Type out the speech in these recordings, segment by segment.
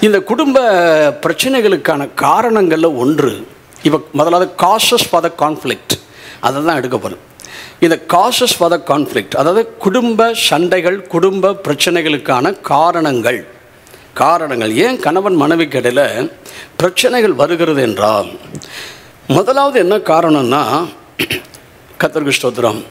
இந்த குடும்ப பிரச்சனைகளுக்கான காரணங்களில் ஒன்று இப்போ முதலாவது காசஸ் ஃபார் த கான்ஃப்ளிக்ட் அதை தான் எடுக்க போகிறேன் இந்த காசஸ் ஃபார் த கான்ஃப்ளிக்ட் அதாவது குடும்ப சண்டைகள் குடும்ப பிரச்சனைகளுக்கான காரணங்கள் காரணங்கள் ஏன் கணவன் மனைவிக்கு இடையில பிரச்சனைகள் வருகிறது என்றால் முதலாவது என்ன காரணம்னா கத்தருக்கு ஸ்தோத்திரம்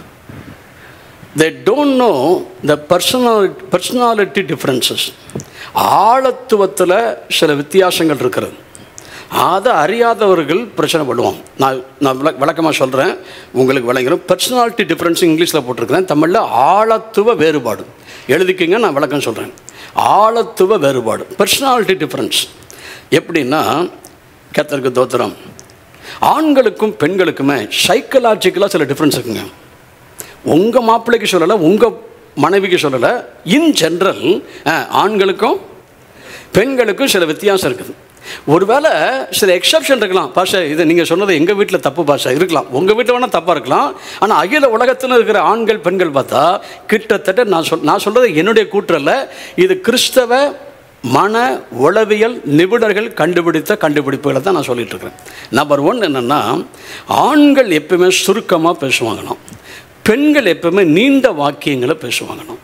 they don't know the personality personality differences ஆழத்துவத்தில் சில வித்தியாசங்கள் இருக்கிறது அதை அறியாதவர்கள் பிரச்சனை பண்ணுவோம் நான் நான் விள விளக்கமாக சொல்கிறேன் உங்களுக்கு விளங்கிடும் பர்சனாலிட்டி டிஃப்ரென்ஸ் இங்கிலீஷில் போட்டிருக்கிறேன் தமிழில் ஆழத்துவ வேறுபாடு எழுதிக்கிங்க நான் விளக்கம் சொல்கிறேன் ஆழத்துவ வேறுபாடு பர்சனாலிட்டி டிஃப்ரென்ஸ் எப்படின்னா கத்தருக்கு தோத்திரம் ஆண்களுக்கும் பெண்களுக்குமே சைக்கலாஜிக்கலாக சில டிஃப்ரென்ஸ் இருக்குங்க உங்கள் மாப்பிள்ளைக்கு சொல்லலை உங்கள் மனைவிக்கு சொல்லலை இன் ஜென்ரல் ஆண்களுக்கும் பெண்களுக்கும் சில வித்தியாசம் இருக்குது ஒருவேளை சில எக்ஸப்ஷன் இருக்கலாம் பாஷா இது நீங்கள் சொன்னது எங்கள் வீட்டில் தப்பு பாஷா இருக்கலாம் உங்கள் வீட்டில் வேணால் தப்பாக இருக்கலாம் ஆனால் அகில உலகத்தில் இருக்கிற ஆண்கள் பெண்கள் பார்த்தா கிட்டத்தட்ட நான் சொல் நான் சொல்கிறது என்னுடைய கூற்றல்ல இது கிறிஸ்தவ மன உளவியல் நிபுணர்கள் கண்டுபிடித்த கண்டுபிடிப்புகளை தான் நான் சொல்லிட்டு இருக்கிறேன் நம்பர் ஒன் என்னென்னா ஆண்கள் எப்பவுமே சுருக்கமாக பேசுவாங்களாம் பெண்கள் எப்பவுமே நீண்ட வாக்கியங்களை பேசுவாங்களாம்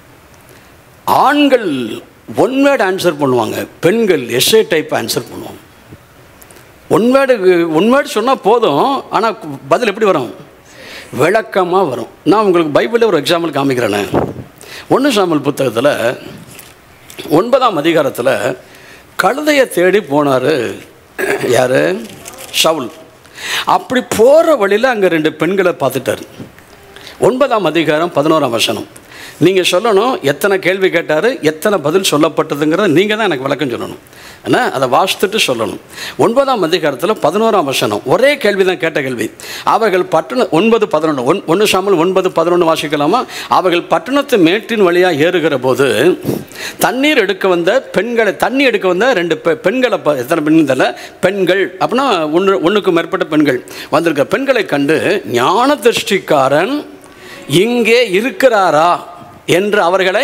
ஆண்கள் ஒன் வேர்டு ஆன்சர் பண்ணுவாங்க பெண்கள் எஸ்ஏ டைப் ஆன்சர் பண்ணுவாங்க ஒன் வேர்டு ஒன் வேர்டு சொன்னால் போதும் ஆனால் பதில் எப்படி வரும் விளக்கமாக வரும் நான் உங்களுக்கு பைபிளில் ஒரு எக்ஸாம்பிள் காமிக்கிறேனே ஒன்று சாமல் புத்தகத்தில் ஒன்பதாம் அதிகாரத்தில் கழுதையை தேடி போனார் யார் ஷவுல் அப்படி போகிற வழியில் அங்கே ரெண்டு பெண்களை பார்த்துட்டார் ஒன்பதாம் அதிகாரம் பதினோராம் வசனம் நீங்கள் சொல்லணும் எத்தனை கேள்வி கேட்டார் எத்தனை பதில் சொல்லப்பட்டதுங்கிறத நீங்கள் தான் எனக்கு விளக்கம் சொல்லணும் ஏன்னா அதை வாசித்துட்டு சொல்லணும் ஒன்பதாம் அதிகாரத்தில் பதினோராம் வசனம் ஒரே கேள்வி தான் கேட்ட கேள்வி அவர்கள் பட்டண ஒன்பது பதினொன்று ஒன் ஒன்று சாமல் ஒன்பது பதினொன்று வாசிக்கலாமா அவர்கள் பட்டணத்து மேட்டின் வழியாக ஏறுகிற போது தண்ணீர் எடுக்க வந்த பெண்களை தண்ணி எடுக்க வந்த ரெண்டு பெ பெண்களை ப எத்தனை பெண் தெரியல பெண்கள் அப்படின்னா ஒன்று ஒன்றுக்கு மேற்பட்ட பெண்கள் வந்திருக்க பெண்களை கண்டு ஞான திருஷ்டிக்காரன் இங்கே இருக்கிறாரா என்று அவர்களை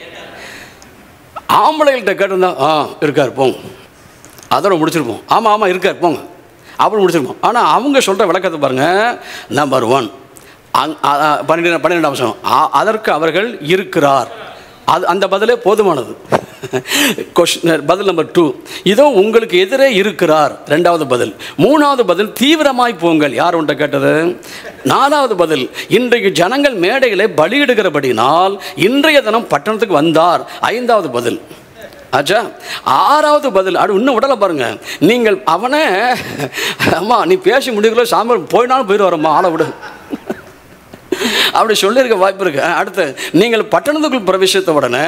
ஆம்பளைகள்கிட்ட கேட்டிருந்தா ஆ இருக்கார் போங்க அதோட முடிச்சிருப்போம் ஆமாம் ஆமாம் இருக்கார் போங்க அப்புறம் முடிச்சிருப்போம் ஆனால் அவங்க சொல்கிற விளக்கத்தை பாருங்கள் நம்பர் ஒன் அங் பன்னிரெண்டு பன்னிரெண்டாம் வருஷம் அதற்கு அவர்கள் இருக்கிறார் அது அந்த பதிலே போதுமானது கொஸ்டின் பதில் நம்பர் டூ இதோ உங்களுக்கு எதிரே இருக்கிறார் ரெண்டாவது பதில் மூணாவது பதில் தீவிரமாய் போங்கள் யார் உன்ட்ட கேட்டது நாலாவது பதில் இன்றைக்கு ஜனங்கள் மேடைகளை பலியிடுகிறபடினால் இன்றைய தினம் பட்டணத்துக்கு வந்தார் ஐந்தாவது பதில் ஆச்சா ஆறாவது பதில் அது இன்னும் விடலை பாருங்க நீங்கள் அவனை அம்மா நீ பேசி முடிக்கல சாம்பார் போயினாலும் போயிடுவாரம்மா ஆளை விடு அப்படி சொல்லியிருக்க வாய்ப்பு இருக்கு அடுத்து நீங்கள் பட்டணத்துக்குள் பிரவேசித்த உடனே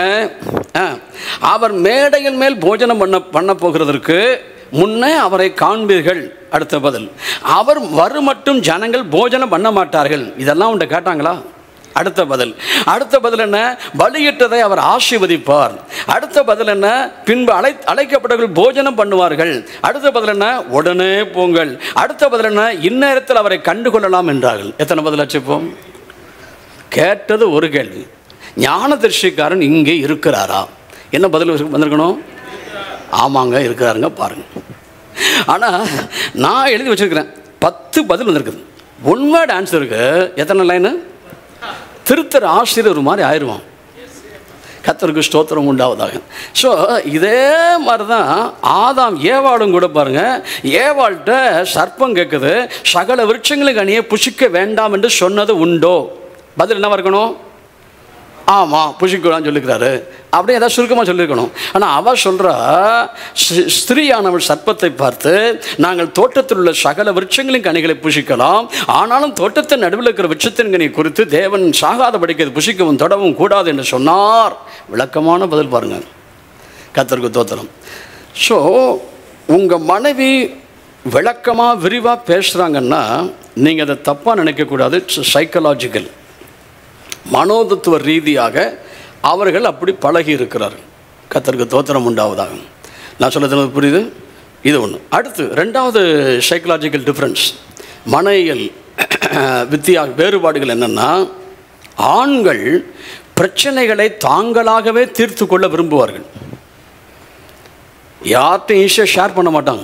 அவர் மேடையின் மேல் போஜனம் பண்ண பண்ண போகிறதற்கு முன்னே அவரை காண்பீர்கள் அடுத்த பதில் அவர் வரும் மட்டும் ஜனங்கள் போஜனம் பண்ண மாட்டார்கள் இதெல்லாம் உன்ட்ட கேட்டாங்களா அடுத்த பதில் அடுத்த பதில் என்ன பலியிட்டதை அவர் ஆசீர்வதிப்பார் அடுத்த பதில் என்ன பின்பு அழை அழைக்கப்பட்டவர்கள் போஜனம் பண்ணுவார்கள் அடுத்த பதில் என்ன உடனே போங்கள் அடுத்த பதில் என்ன இந்நேரத்தில் அவரை கண்டுகொள்ளலாம் என்றார்கள் எத்தனை பதில் வச்சுப்போம் கேட்டது ஒரு கேள்வி ஞான தரிசிக்காரன் இங்கே இருக்கிறாரா என்ன பதில் வந்திருக்கணும் ஆமாங்க இருக்கிறாருங்க பாருங்க ஆனால் நான் எழுதி வச்சிருக்கிறேன் பத்து பதில் வந்திருக்குது ஒன்வேர்டு ஆன்சருக்கு எத்தனை லைனு திருத்தர் ஆசிரியர் ஒரு மாதிரி ஆயிடுவான் கத்தருக்கு ஸ்தோத்திரம் உண்டாவதாக ஸோ இதே மாதிரி தான் ஆதாம் ஏவாளும் கூட பாருங்க ஏவாள்கிட்ட சர்ப்பம் கேட்குது சகல விருட்சங்களுக்கு அணியே புஷிக்க வேண்டாம் என்று சொன்னது உண்டோ பதில் என்ன இருக்கணும் ஆமாம் புஷிக்கூடான்னு சொல்லிக்கிறாரு அப்படியே ஏதாவது சுருக்கமாக சொல்லியிருக்கணும் ஆனால் அவள் சொல்கிறா ஸ்திரீயானவள் சர்ப்பத்தை பார்த்து நாங்கள் தோட்டத்தில் உள்ள சகல விருட்சங்களின் கனிகளை புஷிக்கலாம் ஆனாலும் தோட்டத்தின் நடுவில் இருக்கிற விருட்சத்தின் கனி குறித்து தேவன் சாகாதபடிக்கு அது புஷிக்கவும் தொடவும் கூடாது என்று சொன்னார் விளக்கமான பதில் பாருங்கள் கத்தருக்கு தோத்திரம் ஸோ உங்கள் மனைவி விளக்கமாக விரிவாக பேசுகிறாங்கன்னா நீங்கள் அதை தப்பாக நினைக்கக்கூடாது சைக்கலாஜிக்கல் மனோதத்துவ ரீதியாக அவர்கள் அப்படி பழகி இருக்கிறார்கள் கத்தருக்கு தோத்திரம் உண்டாவதாக நான் சொல்லுறது புரியுது இது ஒன்று அடுத்து ரெண்டாவது சைக்கலாஜிக்கல் டிஃப்ரென்ஸ் மனையில் வித்தியா வேறுபாடுகள் என்னென்னா ஆண்கள் பிரச்சனைகளை தாங்களாகவே தீர்த்து கொள்ள விரும்புவார்கள் யார்கிட்டையும் ஈஸியாக ஷேர் பண்ண மாட்டாங்க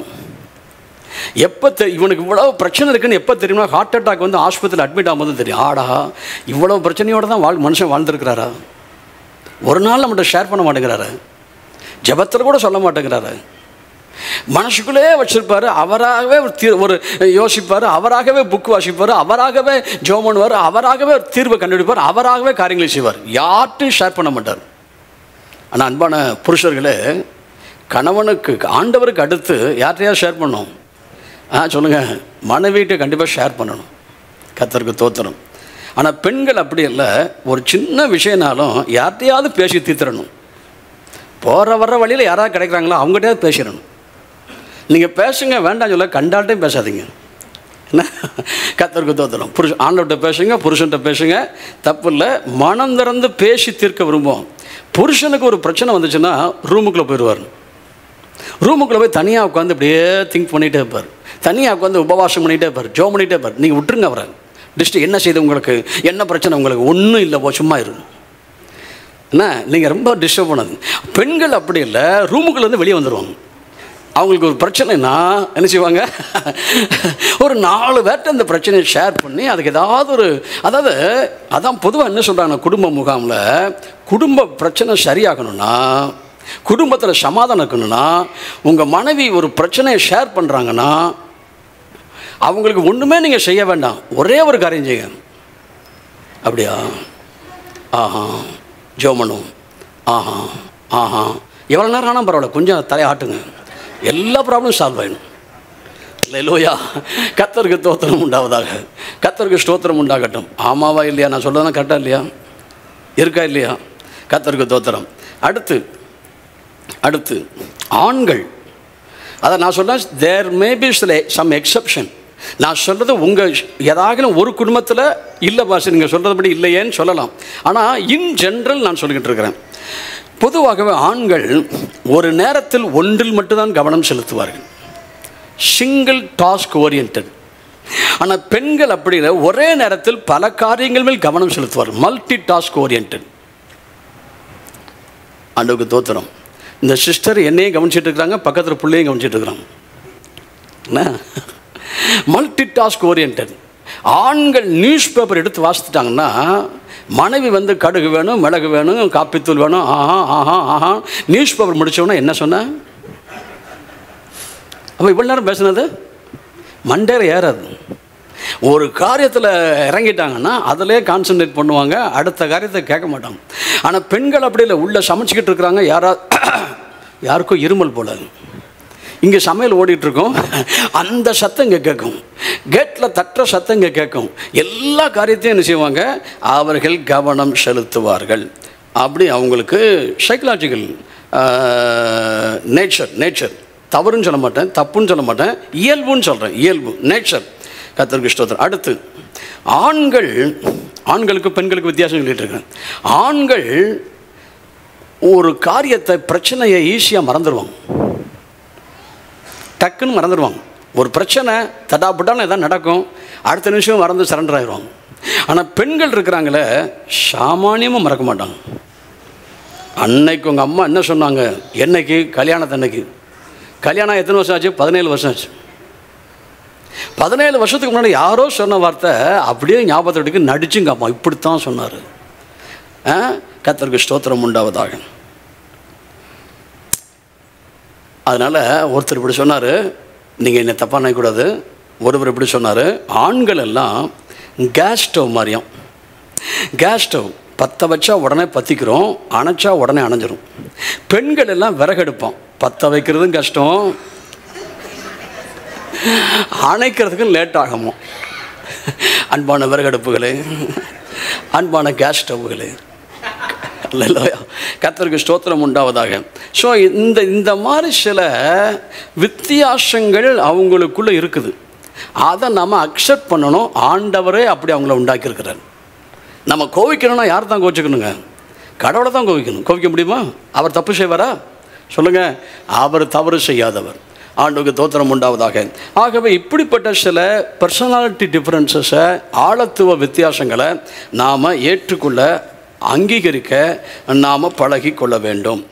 எப்போ தெ இவனுக்கு இவ்வளோ பிரச்சனை இருக்குன்னு எப்போ தெரியுமா ஹார்ட் அட்டாக் வந்து ஆஸ்பத்திரியில் அட்மிட் ஆகும்போது தெரியும் ஆடா இவ்வளோ பிரச்சனையோடு தான் வாழ் மனுஷன் வாழ்ந்துருக்கிறாரா ஒரு நாள் நம்மகிட்ட ஷேர் பண்ண மாட்டேங்கிறாரு ஜபத்தில் கூட சொல்ல மாட்டேங்கிறாரு மனசுக்குள்ளே வச்சிருப்பாரு அவராகவே ஒரு தீர் ஒரு யோசிப்பார் அவராகவே புக் வாசிப்பார் அவராகவே ஜோம் பண்ணுவார் அவராகவே ஒரு தீர்வை கண்டுபிடிப்பார் அவராகவே காரியங்களை செய்வார் யார்ட்டையும் ஷேர் பண்ண மாட்டார் ஆனால் அன்பான புருஷர்களே கணவனுக்கு ஆண்டவருக்கு அடுத்து யார்கிட்டயா ஷேர் பண்ணோம் ஆ சொல்லுங்கள் மனைவிகிட்ட கண்டிப்பாக ஷேர் பண்ணணும் கத்தருக்கு தோத்தணும் ஆனால் பெண்கள் அப்படி இல்லை ஒரு சின்ன விஷயனாலும் யார்கிட்டையாவது பேசி தீர்த்துறணும் போகிற வர்ற வழியில் யாராவது கிடைக்கிறாங்களோ அவங்ககிட்டயாவது பேசிடணும் நீங்கள் பேசுங்க வேண்டாம் சொல்ல கண்டாட்டையும் பேசாதீங்க என்ன கத்தருக்கு தோத்தணும் புருஷ ஆண்டவர்கிட்ட பேசுங்க புருஷன்கிட்ட பேசுங்க தப்பு இல்லை மனம் திறந்து பேசி தீர்க்க விரும்புவோம் புருஷனுக்கு ஒரு பிரச்சனை வந்துச்சுன்னா ரூமுக்குள்ளே போயிடுவார் ரூமுக்குள்ளே போய் தனியாக உட்காந்து இப்படியே திங்க் பண்ணிகிட்டே இருப்பார் தனியாக உட்காந்து உபவாசம் பண்ணிகிட்டே இருப்பார் ஜோ பண்ணிகிட்டே இருப்பார் நீங்கள் விட்டுருங்க அவரை டிஸ்ட் என்ன செய்யுது உங்களுக்கு என்ன பிரச்சனை உங்களுக்கு ஒன்றும் இல்லை போ சும்மா இரு என்ன நீங்கள் ரொம்ப டிஸ்டர்ப் பண்ணது பெண்கள் அப்படி இல்லை ரூமுக்குள்ளேருந்து வெளியே வந்துடுவாங்க அவங்களுக்கு ஒரு பிரச்சனைனா என்ன செய்வாங்க ஒரு நாலு பேர்ட்ட இந்த பிரச்சனையை ஷேர் பண்ணி அதுக்கு ஏதாவது ஒரு அதாவது அதான் பொதுவாக என்ன சொல்கிறாங்க குடும்ப முகாமில் குடும்ப பிரச்சனை சரியாகணும்னா குடும்பத்தில் சமாதானம் இருக்கணும்னா உங்கள் மனைவி ஒரு பிரச்சனையை ஷேர் பண்ணுறாங்கன்னா அவங்களுக்கு ஒன்றுமே நீங்கள் செய்ய வேண்டாம் ஒரே ஒரு காரியம் செய்யுங்க அப்படியா ஆஹா ஜோமனும் ஆஹா ஆஹா எவ்வளோ நேரம் ஆனால் பரவாயில்ல கொஞ்சம் தலையாட்டுங்க எல்லா ப்ராப்ளமும் சால்வ் ஆகிடும் இல்லையா கத்தருக்கு தோத்திரம் உண்டாவதாக கத்தருக்கு ஸ்தோத்திரம் உண்டாகட்டும் ஆமாவா இல்லையா நான் சொல்கிறதா கரெக்டாக இல்லையா இருக்கா இல்லையா கத்தருக்கு தோத்திரம் அடுத்து அடுத்து ஆண்கள் அதை நான் சொன்னேன் தேர் மேபி சில சம் எக்ஸப்ஷன் நான் சொல்கிறது உங்கள் ஏதாகிலும் ஒரு குடும்பத்தில் இல்லை பாஸ் நீங்கள் சொல்கிறதுபடி இல்லையேன்னு சொல்லலாம் ஆனால் இன் ஜென்ரல் நான் சொல்லிக்கிட்டு இருக்கிறேன் பொதுவாகவே ஆண்கள் ஒரு நேரத்தில் ஒன்றில் மட்டும்தான் கவனம் செலுத்துவார்கள் சிங்கிள் டாஸ்க் ஓரியன்ட் ஆனால் பெண்கள் அப்படி இல்லை ஒரே நேரத்தில் பல காரியங்கள் மேல் கவனம் செலுத்துவார் மல்டி டாஸ்க் ஓரியன்ட் ஆண்டவுக்கு தோத்திரம் இந்த சிஸ்டர் என்னையும் கவனிச்சிட்டு இருக்கிறாங்க பக்கத்தில் பிள்ளையும் கவனிச்சிட்டு இருக்கிறாங்க என்ன மல்டி டாஸ்க் ஓரியன்ட் ஆண்கள் நியூஸ் பேப்பர் எடுத்து வாசித்துட்டாங்கன்னா மனைவி வந்து கடுகு வேணும் மிளகு வேணும் காப்பித்தூள் வேணும் ஆஹா ஆஹா ஆஹா நியூஸ் பேப்பர் முடித்தவொன்னே என்ன சொன்ன அப்போ இவ்வளோ நேரம் பேசுனது மண்டேல ஏறாது ஒரு காரியத்தில் இறங்கிட்டாங்கன்னா அதிலே கான்சன்ட்ரேட் பண்ணுவாங்க அடுத்த காரியத்தை கேட்க மாட்டாங்க ஆனால் பெண்கள் அப்படி இல்லை உள்ளே சமைச்சிக்கிட்டு இருக்கிறாங்க யாரா யாருக்கும் இருமல் போல இங்கே சமையல் ஓடிட்டுருக்கோம் அந்த சத்தம் இங்கே கேட்கும் கேட்டில் தட்டுற சத்தம் இங்கே கேட்கும் எல்லா காரியத்தையும் என்ன செய்வாங்க அவர்கள் கவனம் செலுத்துவார்கள் அப்படி அவங்களுக்கு சைக்கலாஜிக்கல் நேச்சர் நேச்சர் தவறுன்னு சொல்ல மாட்டேன் தப்புன்னு சொல்ல மாட்டேன் இயல்புன்னு சொல்கிறேன் இயல்பு நேச்சர் கத்தருக்கு ஸ்தோத்திரம் அடுத்து ஆண்கள் ஆண்களுக்கு பெண்களுக்கு வித்தியாசம் சொல்லிட்டு இருக்கேன் ஆண்கள் ஒரு காரியத்தை பிரச்சனையை ஈஸியாக மறந்துடுவாங்க டக்குன்னு மறந்துடுவாங்க ஒரு பிரச்சனை தடாபுட்டான்னு எதாவது நடக்கும் அடுத்த நிமிஷம் மறந்து சரண்டர் ஆயிடுவாங்க ஆனால் பெண்கள் இருக்கிறாங்களே சாமானியமாக மறக்க மாட்டாங்க அன்னைக்கு உங்கள் அம்மா என்ன சொன்னாங்க என்னைக்கு கல்யாணத்தன்னைக்கு கல்யாணம் எத்தனை வருஷம் ஆச்சு பதினேழு வருஷம் ஆச்சு பதினேழு வருஷத்துக்கு முன்னாடி யாரோ சொன்ன வார்த்தை அப்படியே ஞாபகத்துக்கு நடிச்சுங்க அம்மா இப்படித்தான் சொன்னார் கத்தருக்கு ஸ்தோத்திரம் உண்டாவதாக அதனால் ஒருத்தர் இப்படி சொன்னார் நீங்கள் என்னை தப்பாக நினைக்கக்கூடாது ஒருவர் இப்படி சொன்னார் ஆண்கள் எல்லாம் கேஸ் ஸ்டவ் மாதிரியும் கேஸ் ஸ்டவ் பற்ற வச்சா உடனே பற்றிக்கிறோம் அணைச்சா உடனே அணைஞ்சிரும் பெண்கள் எல்லாம் விறகெடுப்போம் பற்ற வைக்கிறதும் கஷ்டம் அணைக்கிறதுக்கும் லேட் ஆகுமோ அன்பான விறகடுப்புகளே அன்பான கேஸ் ஸ்டவ்களே இல்லையா கத்தருக்கு ஸ்தோத்திரம் உண்டாவதாக ஸோ இந்த இந்த மாதிரி சில வித்தியாசங்கள் அவங்களுக்குள்ளே இருக்குது அதை நம்ம அக்செப்ட் பண்ணணும் ஆண்டவரே அப்படி அவங்கள உண்டாக்கியிருக்கிறார் நம்ம கோவிக்கணும்னா யார் தான் கோவிச்சுக்கணுங்க கடவுளை தான் கோவிக்கணும் கோவிக்க முடியுமா அவர் தப்பு செய்வாரா சொல்லுங்கள் அவர் தவறு செய்யாதவர் ஆண்டுக்கு தோத்திரம் உண்டாவதாக ஆகவே இப்படிப்பட்ட சில பர்சனாலிட்டி டிஃப்ரென்சஸை ஆழத்துவ வித்தியாசங்களை நாம் ஏற்றுக்கொள்ள அங்கீகரிக்க நாம் பழகி கொள்ள வேண்டும்